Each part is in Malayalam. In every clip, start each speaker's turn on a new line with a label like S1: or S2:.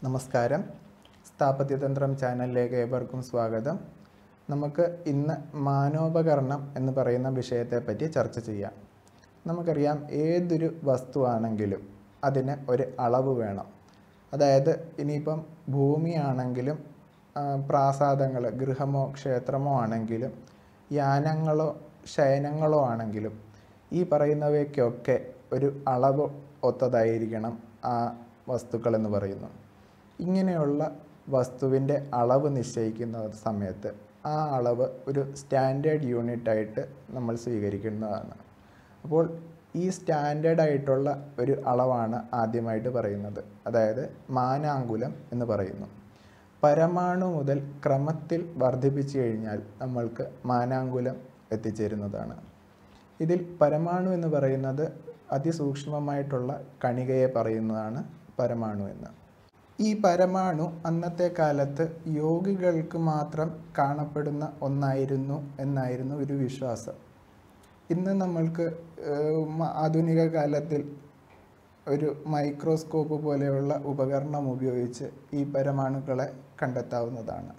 S1: നമസ്കാരം സ്ഥാപത്യതന്ത്രം ചാനലിലേക്ക് ഏവർക്കും സ്വാഗതം നമുക്ക് ഇന്ന് മാനോപകരണം എന്ന് പറയുന്ന വിഷയത്തെപ്പറ്റി ചർച്ച ചെയ്യാം നമുക്കറിയാം ഏതൊരു വസ്തുവാണെങ്കിലും അതിന് ഒരു അളവ് വേണം അതായത് ഇനിയിപ്പം ഭൂമിയാണെങ്കിലും ആ, പ്രാസാദങ്ങൾ ഗൃഹമോ ക്ഷേത്രമോ ആണെങ്കിലും യാനങ്ങളോ ശയനങ്ങളോ ആണെങ്കിലും ഈ പറയുന്നവയ്ക്കൊക്കെ ഒരു അളവ് ഒത്തതായിരിക്കണം ആ വസ്തുക്കൾ എന്ന് പറയുന്നു ഇങ്ങനെയുള്ള വസ്തുവിൻ്റെ അളവ് നിശ്ചയിക്കുന്ന സമയത്ത് ആ അളവ് ഒരു സ്റ്റാൻഡേർഡ് യൂണിറ്റായിട്ട് നമ്മൾ സ്വീകരിക്കുന്നതാണ് അപ്പോൾ ഈ സ്റ്റാൻഡേർഡ് ആയിട്ടുള്ള ഒരു അളവാണ് ആദ്യമായിട്ട് പറയുന്നത് അതായത് മാനാങ്കുലം എന്ന് പറയുന്നു പരമാണു മുതൽ ക്രമത്തിൽ വർദ്ധിപ്പിച്ചു കഴിഞ്ഞാൽ നമ്മൾക്ക് മാനാങ്കുലം എത്തിച്ചേരുന്നതാണ് ഇതിൽ പരമാണു എന്ന് പറയുന്നത് അതിസൂക്ഷ്മമായിട്ടുള്ള കണികയെ പറയുന്നതാണ് പരമാണു എന്ന് ഈ പരമാണു അന്നത്തെ കാലത്ത് യോഗികൾക്ക് മാത്രം കാണപ്പെടുന്ന ഒന്നായിരുന്നു എന്നായിരുന്നു ഒരു വിശ്വാസം ഇന്ന് നമ്മൾക്ക് ഏഹ്, മ- ആധുനിക കാലത്തിൽ ഒരു മൈക്രോസ്കോപ്പ് പോലെയുള്ള ഉപകരണം ഉപയോഗിച്ച് ഈ പരമാണുക്കളെ കണ്ടെത്താവുന്നതാണ്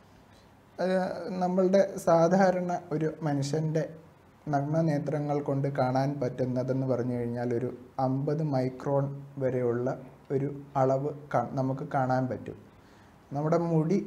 S1: അത് നമ്മളുടെ സാധാരണ ഒരു മനുഷ്യൻ്റെ നഗ്നനേത്രങ്ങൾ കൊണ്ട് കാണാൻ പറ്റുന്നതെന്ന് പറഞ്ഞു കഴിഞ്ഞാൽ ഒരു അമ്പത് മൈക്രോൺ വരെയുള്ള ഒരു അളവ് കാ- നമുക്ക് കാണാൻ പറ്റും നമ്മുടെ മുടി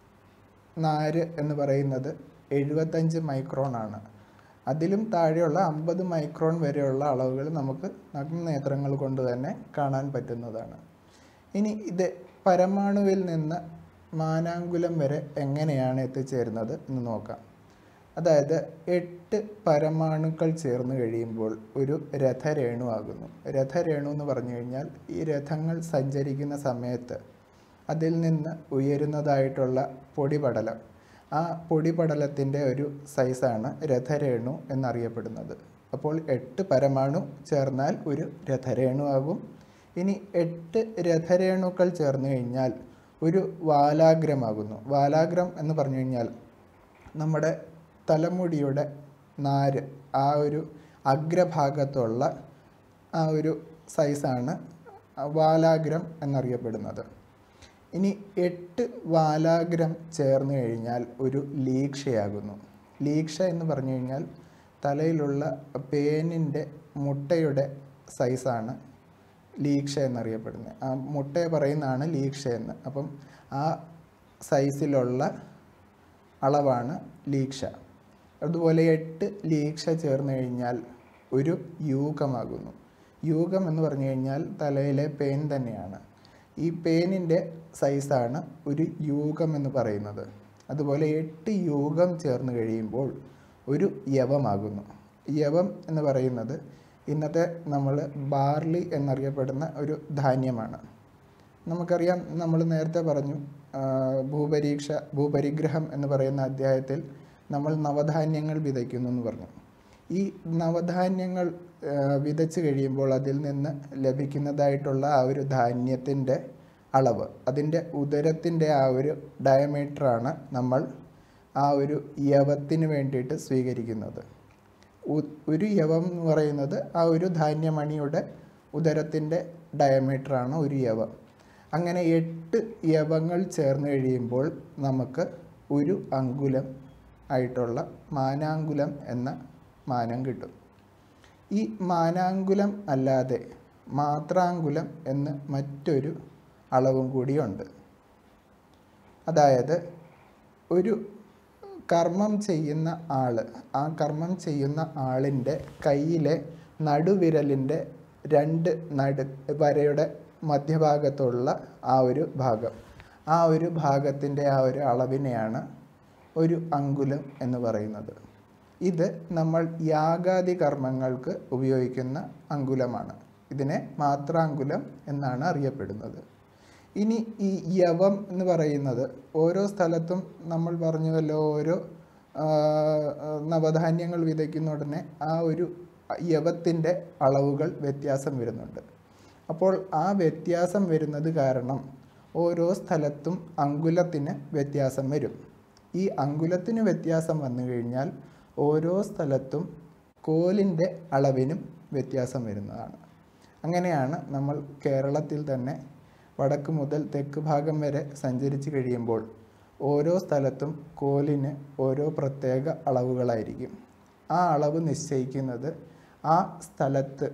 S1: നാര് എന്ന് പറയുന്നത് എഴുപത്തഞ്ച് മൈക്രോൺ ആണ് അതിലും താഴെയുള്ള അമ്പത് മൈക്രോൺ വരെയുള്ള അളവുകൾ നമുക്ക് നഗ്നനേത്രങ്ങൾ കൊണ്ട് തന്നെ കാണാൻ പറ്റുന്നതാണ് ഇനി ഇത് പരമാണുവിൽ നിന്ന് മാനാങ്കുലം വരെ എങ്ങനെയാണ് എത്തിച്ചേരുന്നത് എന്ന് നോക്കാം അതായത് എട്ട് പരമാണുക്കൾ ചേർന്ന് കഴിയുമ്പോൾ ഒരു രഥരേണു ആകുന്നു രഥരേണു എന്ന് പറഞ്ഞു കഴിഞ്ഞാൽ ഈ രഥങ്ങൾ സഞ്ചരിക്കുന്ന സമയത്ത് അതിൽ നിന്ന് ഉയരുന്നതായിട്ടുള്ള പൊടിപടലം ആ പൊടിപടലത്തിൻ്റെ ഒരു സൈസാണ് രഥരേണു എന്നറിയപ്പെടുന്നത് അപ്പോൾ എട്ട് പരമാണു ചേർന്നാൽ ഒരു രഥരേണു ആകും ഇനി എട്ട് രഥരേണുക്കൾ ചേർന്ന് കഴിഞ്ഞാൽ ഒരു വാലാഗ്രമാകുന്നു വാലാഗ്രം എന്ന് പറഞ്ഞു കഴിഞ്ഞാൽ നമ്മുടെ തലമുടിയുടെ നാര് ആ ഒരു അഗ്രഭാഗത്തുള്ള ആ ഒരു സൈസാണ് വാലാഗ്രം എന്നറിയപ്പെടുന്നത് ഇനി എട്ട് വാലാഗ്രം ചേർന്ന് കഴിഞ്ഞാൽ ഒരു ലീക്ഷയാകുന്നു ലീക്ഷ എന്ന് പറഞ്ഞു കഴിഞ്ഞാൽ തലയിലുള്ള പേനിൻ്റെ മുട്ടയുടെ സൈസാണ് ലീക്ഷ എന്നറിയപ്പെടുന്നത് ആ മുട്ടയെ പറയുന്നതാണ് ലീക്ഷ എന്ന് അപ്പം ആ സൈസിലുള്ള അളവാണ് ലീക്ഷ അതുപോലെ എട്ട് ലീക്ഷ ചേർന്ന് കഴിഞ്ഞാൽ ഒരു യൂകമാകുന്നു യൂകം എന്ന് പറഞ്ഞു കഴിഞ്ഞാൽ തലയിലെ പേൻ തന്നെയാണ് ഈ പേനിൻ്റെ സൈസാണ് ഒരു യൂകം എന്ന് പറയുന്നത് അതുപോലെ എട്ട് യൂകം ചേർന്ന് കഴിയുമ്പോൾ ഒരു യവമാകുന്നു യവം എന്ന് പറയുന്നത് ഇന്നത്തെ നമ്മൾ ബാർലി എന്നറിയപ്പെടുന്ന ഒരു ധാന്യമാണ് നമുക്കറിയാം നമ്മൾ നേരത്തെ പറഞ്ഞു ആ, ഭൂപരീക്ഷ ഭൂപരിഗ്രഹം എന്ന് പറയുന്ന അധ്യായത്തിൽ നമ്മൾ നവധാന്യങ്ങൾ വിതയ്ക്കുന്നു എന്ന് പറഞ്ഞു ഈ നവധാന്യങ്ങൾ ആ, വിതച്ച് കഴിയുമ്പോൾ അതിൽ നിന്ന് ലഭിക്കുന്നതായിട്ടുള്ള ആ ഒരു ധാന്യത്തിൻ്റെ അളവ് അതിൻ്റെ ഉദരത്തിൻ്റെ ആ ഒരു ഡയമീറ്ററാണ് നമ്മൾ ആ ഒരു യവത്തിന് വേണ്ടിയിട്ട് സ്വീകരിക്കുന്നത് ഉ- ഒരു യവം എന്ന് പറയുന്നത് ആ ഒരു ധാന്യമണിയുടെ ഉദരത്തിൻ്റെ ഡയമീറ്ററാണ് ഒരു യവം അങ്ങനെ എട്ട് യവങ്ങൾ ചേർന്ന് കഴിയുമ്പോൾ നമുക്ക് ഒരു അങ്കുലം ആയിട്ടുള്ള മാനാങ്കുലം എന്ന മാനം കിട്ടും ഈ മാനാങ്കുലം അല്ലാതെ മാത്രാങ്കുലം എന്ന് മറ്റൊരു അളവും കൂടിയുണ്ട് അതായത് ഒരു കർമ്മം ചെയ്യുന്ന ആൾ ആ കർമ്മം ചെയ്യുന്ന ആളിൻ്റെ കയ്യിലെ നടുവിരലിൻ്റെ രണ്ട് നടു വരയുടെ മധ്യഭാഗത്തുള്ള ആ ഒരു ഭാഗം ആ ഒരു ഭാഗത്തിൻ്റെ ആ ഒരു അളവിനെയാണ് ഒരു അങ്കുലം എന്ന് പറയുന്നത് ഇത് നമ്മൾ യാഗാദി കർമ്മങ്ങൾക്ക് ഉപയോഗിക്കുന്ന അങ്കുലമാണ് ഇതിനെ മാത്രാങ്കുലം എന്നാണ് അറിയപ്പെടുന്നത് ഇനി ഈ യവം എന്ന് പറയുന്നത് ഓരോ സ്ഥലത്തും നമ്മൾ പറഞ്ഞുവല്ലോ ഓരോ ആ, നവധാന്യങ്ങൾ വിതയ്ക്കുന്ന ഉടനെ ആ ഒരു യവത്തിൻ്റെ അളവുകൾ വ്യത്യാസം വരുന്നുണ്ട് അപ്പോൾ ആ വ്യത്യാസം വരുന്നത് കാരണം ഓരോ സ്ഥലത്തും അങ്കുലത്തിന് വ്യത്യാസം വരും ഈ അങ്കുലത്തിന് വ്യത്യാസം വന്നു കഴിഞ്ഞാൽ ഓരോ സ്ഥലത്തും കോലിൻ്റെ അളവിനും വ്യത്യാസം വരുന്നതാണ് അങ്ങനെയാണ് നമ്മൾ കേരളത്തിൽ തന്നെ വടക്ക് മുതൽ തെക്ക് ഭാഗം വരെ സഞ്ചരിച്ച് കഴിയുമ്പോൾ ഓരോ സ്ഥലത്തും കോലിന് ഓരോ പ്രത്യേക അളവുകളായിരിക്കും ആ അളവ് നിശ്ചയിക്കുന്നത് ആ സ്ഥലത്ത്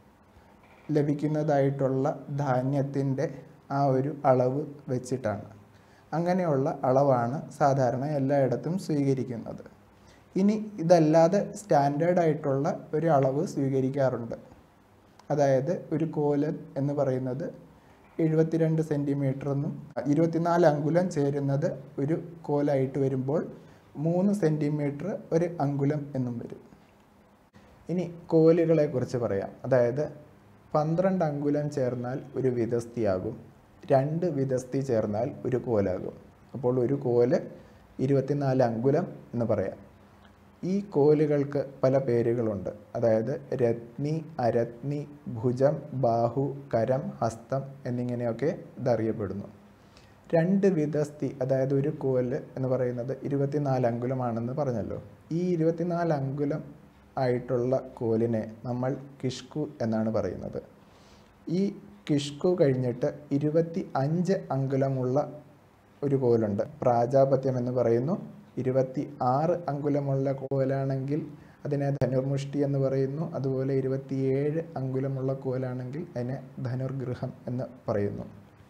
S1: ലഭിക്കുന്നതായിട്ടുള്ള ധാന്യത്തിൻ്റെ ആ ഒരു അളവ് വെച്ചിട്ടാണ് അങ്ങനെയുള്ള അളവാണ് സാധാരണ എല്ലായിടത്തും സ്വീകരിക്കുന്നത് ഇനി ഇതല്ലാതെ സ്റ്റാൻഡേർഡ് ആയിട്ടുള്ള ഒരു അളവ് സ്വീകരിക്കാറുണ്ട് അതായത് ഒരു കോലൻ എന്ന് പറയുന്നത് എഴുപത്തിരണ്ട് സെൻറ്റിമീറ്റർ എന്നും ഇരുപത്തിനാല് അങ്കുലം ചേരുന്നത് ഒരു കോലായിട്ട് വരുമ്പോൾ മൂന്ന് സെൻറ്റിമീറ്റർ ഒരു അങ്കുലം എന്നും വരും ഇനി കോലുകളെ കുറിച്ച് പറയാം അതായത് പന്ത്രണ്ട് അങ്കുലം ചേർന്നാൽ ഒരു വിതസ്തിയാകും രണ്ട് വിതസ്തി ചേർന്നാൽ ഒരു കോലാകും അപ്പോൾ ഒരു കോല് ഇരുപത്തിനാല് അങ്കുലം എന്ന് പറയാം ഈ കോലുകൾക്ക് പല പേരുകളുണ്ട് അതായത് രത്നി അരത്നി ഭുജം ബാഹു കരം ഹസ്തം എന്നിങ്ങനെയൊക്കെ ഇതറിയപ്പെടുന്നു രണ്ട് വിധസ്തി അതായത് ഒരു കോല് എന്ന് പറയുന്നത് ഇരുപത്തിനാല് അങ്കുലമാണെന്ന് പറഞ്ഞല്ലോ ഈ ഇരുപത്തിനാല് അങ്കുലം ആയിട്ടുള്ള കോലിനെ നമ്മൾ കിഷ്കു എന്നാണ് പറയുന്നത് ഈ കിഷ്കു കഴിഞ്ഞിട്ട് ഇരുപത്തി അഞ്ച് അങ്കുലമുള്ള ഒരു കോലുണ്ട് പ്രാജാപത്യം എന്ന് പറയുന്നു ഇരുപത്തി ആറ് അങ്കുലമുള്ള കോലാണെങ്കിൽ അതിനെ ധനുർമുഷ്ടി എന്ന് പറയുന്നു അതുപോലെ ഇരുപത്തിയേഴ് അങ്കുലമുള്ള കോലാണെങ്കിൽ അതിനെ ധനുർഗൃഹം എന്ന് പറയുന്നു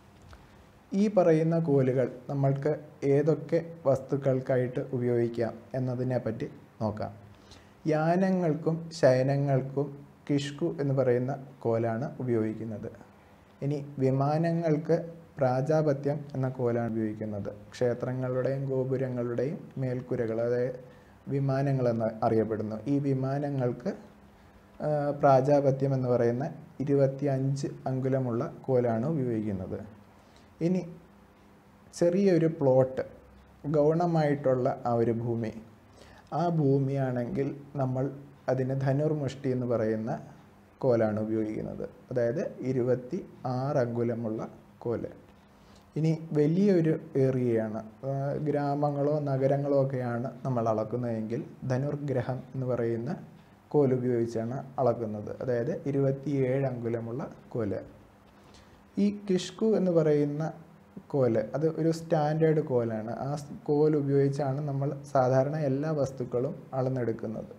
S1: ഈ പറയുന്ന കോലുകൾ നമ്മൾക്ക് ഏതൊക്കെ വസ്തുക്കൾക്കായിട്ട് ഉപയോഗിക്കാം എന്നതിനെ പറ്റി നോക്കാം യാനങ്ങൾക്കും ശയനങ്ങൾക്കും കിഷ്കു എന്ന് പറയുന്ന കോലാണ് ഉപയോഗിക്കുന്നത് ഇനി വിമാനങ്ങൾക്ക് പ്രാജാപത്യം എന്ന കോലാണ് ഉപയോഗിക്കുന്നത് ക്ഷേത്രങ്ങളുടെയും ഗോപുരങ്ങളുടെയും മേൽക്കുരകൾ അതായത് വിമാനങ്ങളെന്ന് അറിയപ്പെടുന്നു ഈ വിമാനങ്ങൾക്ക് ആ, പ്രാജാപത്യം എന്ന് പറയുന്ന ഇരുപത്തി അഞ്ച് അങ്കുലമുള്ള കോലാണ് ഉപയോഗിക്കുന്നത് ഇനി ചെറിയൊരു പ്ലോട്ട് ഗൗണമായിട്ടുള്ള ആ ഒരു ഭൂമി ആ ഭൂമിയാണെങ്കിൽ നമ്മൾ അതിന് ധനുർമുഷ്ടി എന്ന് പറയുന്ന കോലാണ് ഉപയോഗിക്കുന്നത് അതായത് ഇരുപത്തി ആറ് അങ്കുലമുള്ള കോല് ഇനി വലിയൊരു ഏറിയയാണ് ആ, ഗ്രാമങ്ങളോ നഗരങ്ങളോ ഒക്കെയാണ് നമ്മൾ അളക്കുന്നതെങ്കിൽ ധനുർഗ്രഹം എന്ന് പറയുന്ന കോൽ ഉപയോഗിച്ചാണ് അളക്കുന്നത് അതായത് ഇരുപത്തിയേഴ് അങ്കുലമുള്ള കോല് ഈ കിഷ്കു എന്ന് പറയുന്ന കോല് അത് ഒരു സ്റ്റാൻഡേർഡ് കോലാണ് ആ സ് കോൽ ഉപയോഗിച്ചാണ് നമ്മൾ സാധാരണ എല്ലാ വസ്തുക്കളും അളന്നെടുക്കുന്നത്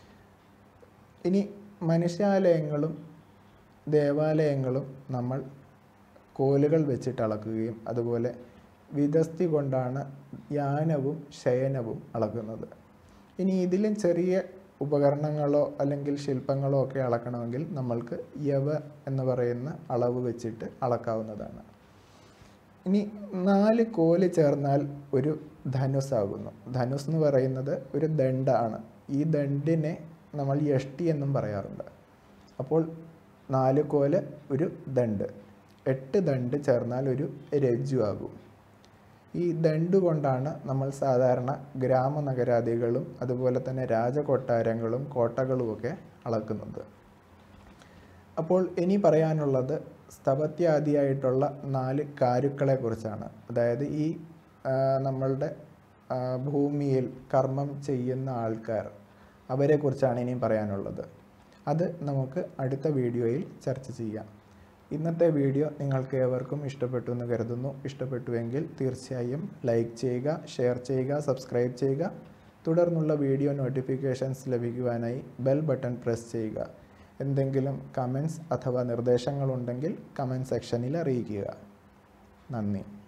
S1: ഇനി മനുഷ്യാലയങ്ങളും ദേവാലയങ്ങളും നമ്മൾ കോലുകൾ വെച്ചിട്ട് അളക്കുകയും അതുപോലെ വിതസ്തി കൊണ്ടാണ് യാനവും ശയനവും അളക്കുന്നത് ഇനി ഇതിലും ചെറിയ ഉപകരണങ്ങളോ അല്ലെങ്കിൽ ശില്പങ്ങളോ ഒക്കെ അളക്കണമെങ്കിൽ നമ്മൾക്ക് യവ എന്ന് പറയുന്ന അളവ് വെച്ചിട്ട് അളക്കാവുന്നതാണ് ഇനി നാല് കോല് ചേർന്നാൽ ഒരു ധനുസ്സാകുന്നു ധനുസ് എന്ന് പറയുന്നത് ഒരു ദണ്ഡാണ് ഈ ദണ്ഡിനെ നമ്മൾ യഷ്ടി എന്നും പറയാറുണ്ട് അപ്പോൾ നാല് കോല് ഒരു ദണ്ട് എട്ട് ദണ്ട് ചേർന്നാൽ ഒരു രജ്ജു ആകും ഈ ദണ്ട് കൊണ്ടാണ് നമ്മൾ സാധാരണ ഗ്രാമനഗരാദികളും അതുപോലെ തന്നെ രാജകൊട്ടാരങ്ങളും കോട്ടകളുമൊക്കെ അളക്കുന്നത് അപ്പോൾ ഇനി പറയാനുള്ളത് സ്ഥപത്യാദിയായിട്ടുള്ള നാല് കാരുക്കളെ കുറിച്ചാണ് അതായത് ഈ ആ, നമ്മളുടെ ആ, ഭൂമിയിൽ കർമ്മം ചെയ്യുന്ന ആൾക്കാർ അവരെക്കുറിച്ചാണ് ഇനിയും പറയാനുള്ളത് അത് നമുക്ക് അടുത്ത വീഡിയോയിൽ ചർച്ച ചെയ്യാം ഇന്നത്തെ വീഡിയോ നിങ്ങൾക്ക് ഏവർക്കും ഇഷ്ടപ്പെട്ടു എന്ന് കരുതുന്നു ഇഷ്ടപ്പെട്ടുവെങ്കിൽ തീർച്ചയായും ലൈക്ക് ചെയ്യുക ഷെയർ ചെയ്യുക സബ്സ്ക്രൈബ് ചെയ്യുക തുടർന്നുള്ള വീഡിയോ നോട്ടിഫിക്കേഷൻസ് ലഭിക്കുവാനായി ബെൽ ബട്ടൺ പ്രസ് ചെയ്യുക എന്തെങ്കിലും കമൻസ് അഥവാ നിർദ്ദേശങ്ങളുണ്ടെങ്കിൽ കമൻറ്റ് സെക്ഷനിൽ അറിയിക്കുക നന്ദി